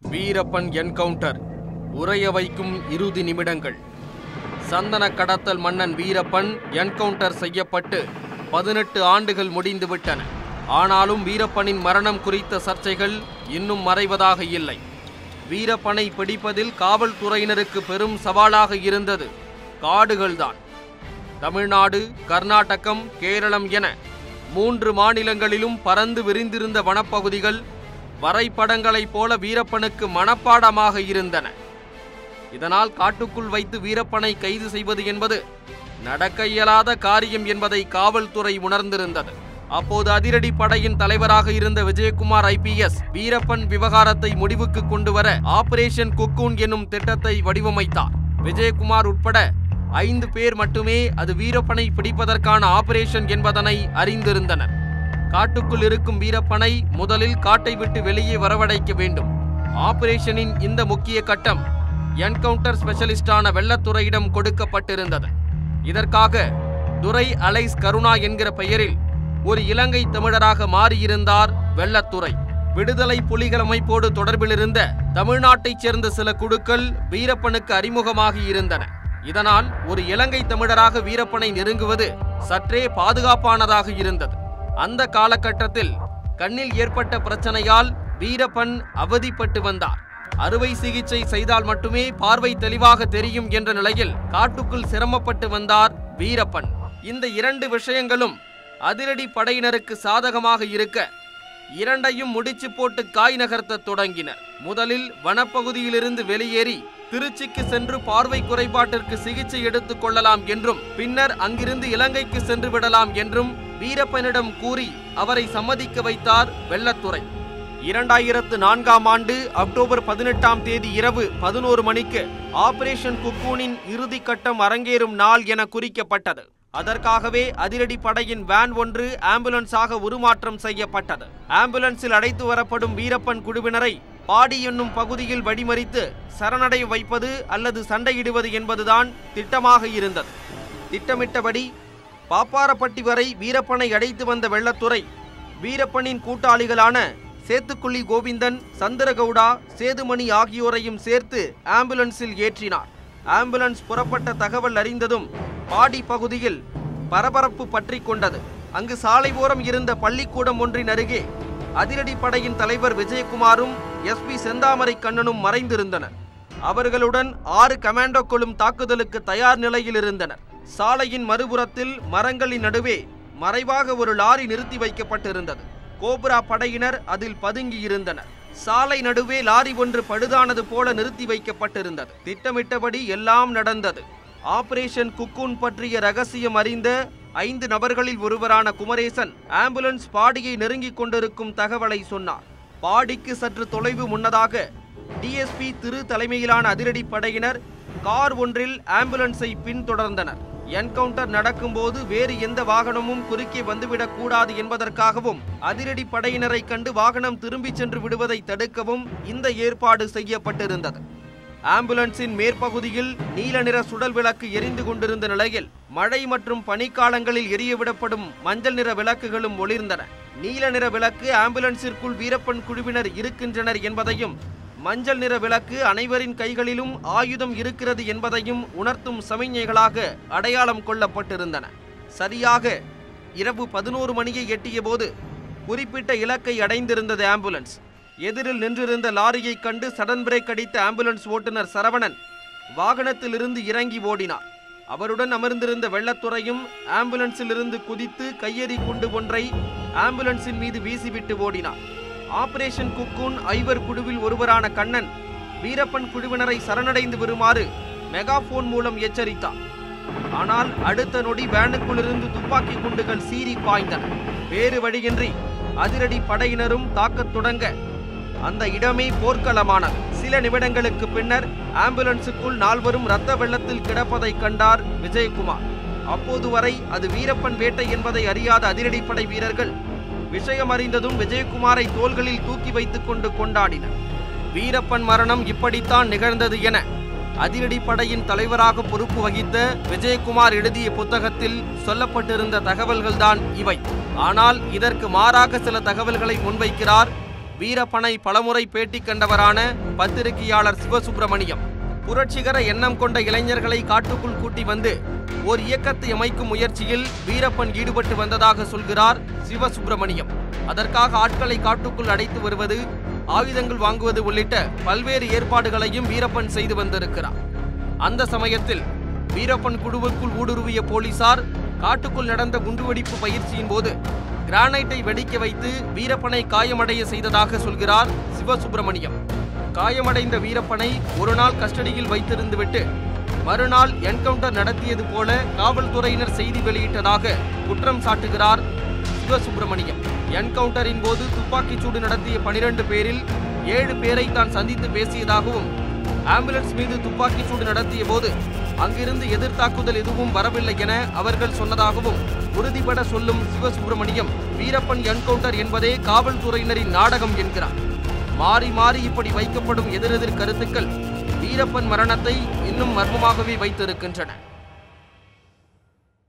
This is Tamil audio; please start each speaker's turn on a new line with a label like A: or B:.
A: வீரப்பன் என்கவுண்டர் உறைய வைக்கும் இறுதி நிமிடங்கள் சந்தன கடத்தல் மன்னன் வீரப்பன் என்கவுண்டர் செய்யப்பட்டு பதினெட்டு ஆண்டுகள் முடிந்துவிட்டன ஆனாலும் வீரப்பனின் மரணம் குறித்த சர்ச்சைகள் இன்னும் மறைவதாக இல்லை வீரப்பனை பிடிப்பதில் காவல்துறையினருக்கு பெரும் சவாலாக இருந்தது காடுகள்தான் தமிழ்நாடு கர்நாடகம் கேரளம் என மூன்று மாநிலங்களிலும் பறந்து விரிந்திருந்த வனப்பகுதிகள் வரைபடங்களைப் போல வீரப்பனுக்கு மனப்பாடமாக இருந்தன இதனால் காட்டுக்குள் வைத்து வீரப்பனை கைது செய்வது என்பது நடக்க இயலாத காரியம் என்பதை காவல்துறை உணர்ந்திருந்தது அப்போது அதிரடி படையின் தலைவராக இருந்த விஜயகுமார் ஐபிஎஸ் வீரப்பன் விவகாரத்தை முடிவுக்கு கொண்டு வர ஆபரேஷன் குக்கூன் என்னும் திட்டத்தை வடிவமைத்தார் விஜயகுமார் உட்பட ஐந்து பேர் மட்டுமே அது வீரப்பனை பிடிப்பதற்கான ஆபரேஷன் என்பதனை அறிந்திருந்தனர் காட்டுக்குள் இருக்கும் வீரப்பனை முதலில் காட்டை விட்டு வெளியே வரவழைக்க வேண்டும் ஆபரேஷனின் இந்த முக்கிய கட்டம் என்கவுண்டர் ஸ்பெஷலிஸ்டான வெள்ளத்துறையிடம் கொடுக்கப்பட்டிருந்தது இதற்காக துரை அலைஸ் கருணா என்கிற பெயரில் ஒரு இலங்கை தமிழராக மாறியிருந்தார் வெள்ளத்துறை விடுதலை புலிகள் அமைப்போடு தொடர்பிலிருந்த தமிழ்நாட்டைச் சேர்ந்த சில குழுக்கள் வீரப்பனுக்கு அறிமுகமாகி இருந்தன இதனால் ஒரு இலங்கை தமிழராக வீரப்பனை நெருங்குவது சற்றே பாதுகாப்பானதாக இருந்தது அந்த காலகட்டத்தில் கண்ணில் ஏற்பட்ட பிரச்சனையால் வீரப்பன் அவதிப்பட்டு வந்தார் அறுவை சிகிச்சை செய்தால் மட்டுமே பார்வை தெளிவாக தெரியும் என்ற நிலையில் காட்டுக்குள் சிரமப்பட்டு வந்தார் வீரப்பன் இந்த இரண்டு விஷயங்களும் அதிரடி படையினருக்கு சாதகமாக இருக்க இரண்டையும் முடிச்சு போட்டு காய் நகர்த்த தொடங்கினர் முதலில் வனப்பகுதியிலிருந்து வெளியேறி திருச்சிக்கு சென்று பார்வை குறைபாட்டிற்கு சிகிச்சை எடுத்துக் கொள்ளலாம் என்றும் பின்னர் அங்கிருந்து இலங்கைக்கு சென்று விடலாம் என்றும் வீரப்பனிடம் கூறி அவரை சம்மதிக்க வைத்தார் வெள்ளத்துறை இரண்டாயிரத்து நான்காம் ஆண்டு அக்டோபர் பதினெட்டாம் தேதி இரவு பதினோரு மணிக்கு ஆபரேஷன் குக்கூனின் இறுதி கட்டம் அரங்கேறும் நாள் என குறிக்கப்பட்டது அதற்காகவே அதிரடி படையின் வேன் ஒன்று ஆம்புலன்ஸாக உருமாற்றம் செய்யப்பட்டது ஆம்புலன்ஸில் அழைத்து வரப்படும் வீரப்பன் குழுவினரை பாடி என்னும் பகுதியில் வழிமறித்து சரணடைய வைப்பது அல்லது சண்டையிடுவது என்பதுதான் திட்டமாக இருந்தது திட்டமிட்டபடி பாப்பாரப்பட்டி வரை வீரப்பனை அழைத்து வந்த வெள்ளத்துறை வீரப்பனின் கூட்டாளிகளான சேத்துக்குழி கோவிந்தன் சந்திரகவுடா சேதுமணி ஆகியோரையும் சேர்த்து ஆம்புலன்ஸில் ஏற்றினார் ஆம்புலன்ஸ் புறப்பட்ட தகவல் அறிந்ததும் பாடி பகுதியில் பரபரப்பு பற்றி கொண்டது அங்கு சாலை ஓரம் இருந்த பள்ளிக்கூடம் ஒன்றின் அருகே அதிரடி படையின் தலைவர் விஜயகுமாரும் எஸ்பி செந்தாமரை கண்ணனும் மறைந்திருந்தனர் அவர்களுடன் ஆறு கமாண்டோக்களும் தாக்குதலுக்கு தயார் நிலையில் இருந்தனர் சாலையின் மறுபுறத்தில் மரங்களின் நடுவே மறைவாக ஒரு லாரி நிறுத்தி வைக்கப்பட்டிருந்தது கோப்ரா படையினர் அதில் பதுங்கி இருந்தனர் சாலை நடுவே லாரி ஒன்று பழுதானது போல நிறுத்தி வைக்கப்பட்டிருந்தது திட்டமிட்டபடி எல்லாம் நடந்தது ஆபரேஷன் குக்கூன் பற்றிய ரகசியம் அறிந்த ஐந்து நபர்களில் ஒருவரான குமரேசன் ஆம்புலன்ஸ் பாடியை நெருங்கிக் கொண்டிருக்கும் தகவலை சொன்னார் பாடிக்கு சற்று தொலைவு முன்னதாக டிஎஸ்பி திரு தலைமையிலான அதிரடி படையினர் கார் ஒன்றில் ஆம்புலன்ஸை பின்தொடர்ந்தனர் என்கவுண்டர் நடக்கும்போது வேறு எந்த வாகனமும் குறுக்கே வந்துவிடக் கூடாது என்பதற்காகவும் அதிரடி படையினரை கண்டு வாகனம் திரும்பிச் சென்று விடுவதை தடுக்கவும் இந்த ஏற்பாடு செய்யப்பட்டிருந்தது ஆம்புலன்ஸின் மேற்பகுதியில் நீல நிற சுடல் விளக்கு எரிந்து கொண்டிருந்த நிலையில் மழை மற்றும் பனிக்காலங்களில் எரியவிடப்படும் மஞ்சள் நிற விளக்குகளும் ஒளிர்ந்தன நீல நிற விளக்கு ஆம்புலன்ஸிற்குள் வீரப்பன் குழுவினர் இருக்கின்றனர் என்பதையும் மஞ்சள் நிற விளக்கு அனைவரின் கைகளிலும் ஆயுதம் இருக்கிறது என்பதையும் உணர்த்தும் சமிஞ்ஞைகளாக அடையாளம் கொள்ளப்பட்டிருந்தன சரியாக இரவு பதினோரு மணியை எட்டிய போது குறிப்பிட்ட இலக்கை அடைந்திருந்தது ஆம்புலன்ஸ் எதிரில் நின்றிருந்த லாரியை கண்டு சடன் பிரேக் அடித்த ஆம்புலன்ஸ் ஓட்டுநர் சரவணன் வாகனத்திலிருந்து இறங்கி ஓடினார் அவருடன் அமர்ந்திருந்த வெள்ளத்துறையும் ஆம்புலன்ஸிலிருந்து குதித்து கையெறி குண்டு ஒன்றை ஆம்புலன்ஸின் மீது வீசிவிட்டு ஓடினார் ஆபரேஷன் குக்கூன் ஐவர் குழுவில் ஒருவரான கண்ணன் வீரப்பன் குழுவினரை சரணடைந்து வருமாறு மெகாபோன் மூலம் எச்சரித்தார் ஆனால் அடுத்த நொடி வேனுக்குள்ளிருந்து துப்பாக்கி குண்டுகள் சீறி பாய்ந்தன வேறு வழியின்றி அதிரடி படையினரும் தாக்கத் தொடங்க அந்த இடமே போர்க்களமானது சில நிமிடங்களுக்கு பின்னர் ஆம்புலன்ஸுக்குள் நால்வரும் இரத்த வெள்ளத்தில் கிடப்பதை கண்டார் விஜயகுமார் அப்போது வரை அது வீரப்பன் வேட்டை என்பதை அறியாத அதிரடிப்படை வீரர்கள் விஷயம் அறிந்ததும் விஜயகுமாரை தோள்களில் தூக்கி வைத்துக் கொண்டு கொண்டாடினர் வீரப்பன் மரணம் இப்படித்தான் நிகழ்ந்தது என அதிரடி படையின் தலைவராக பொறுப்பு வகித்த விஜயகுமார் எழுதிய புத்தகத்தில் சொல்லப்பட்டிருந்த தகவல்கள்தான் இவை ஆனால் இதற்கு மாறாக சில தகவல்களை முன்வைக்கிறார் வீரப்பனை பலமுறை பேட்டி கண்டவரான பத்திரிகையாளர் சிவசுப்பிரமணியம் புரட்சிகர எண்ணம் கொண்ட இளைஞர்களை காட்டுக்குள் கூட்டி வந்து ஓர் இயக்கத்தை அமைக்கும் முயற்சியில் வீரப்பன் ஈடுபட்டு வந்ததாக சொல்கிறார் சிவசுப்பிரமணியம் அதற்காக ஆட்களை காட்டுக்குள் அடைத்து வருவது ஆயுதங்கள் வாங்குவது உள்ளிட்ட பல்வேறு ஏற்பாடுகளையும் வீரப்பன் செய்து வந்திருக்கிறார் அந்த சமயத்தில் வீரப்பன் குழுவுக்குள் ஊடுருவிய போலீசார் காட்டுக்குள் நடந்த குண்டுவெடிப்பு பயிற்சியின் போது கிரானைட்டை வெடிக்க வைத்து வீரப்பனை காயமடைய செய்ததாக சொல்கிறார் சிவசுப்பிரமணியம் காயமடைந்த வீரப்பனை ஒரு நாள் கஸ்டடியில் வைத்திருந்துவிட்டு மறுநாள் என்கவுண்டர் நடத்தியது போல காவல்துறையினர் செய்தி வெளியிட்டதாக குற்றம் சாட்டுகிறார் சிவசுப்பிரமணியம் என்கவுண்டரின் போது துப்பாக்கிச் சூடு நடத்திய பனிரெண்டு பேரில் ஏழு பேரை தான் சந்தித்து பேசியதாகவும் ஆம்புலன்ஸ் மீது துப்பாக்கிச் சூடு நடத்திய போது அங்கிருந்து எதிர்த்தாக்குதல் எதுவும் வரவில்லை என அவர்கள் சொன்னதாகவும் உறுதிபட சொல்லும் சிவசுப்பிரமணியம் வீரப்பன் என்கவுண்டர் என்பதே காவல்துறையினரின் நாடகம் என்கிறார் மாறி மாறி இப்படி வைக்கப்படும் எதிரெதிர் கருத்துக்கள் வீரப்பன் மரணத்தை இன்னும் மர்மமாகவே வைத்திருக்கின்றன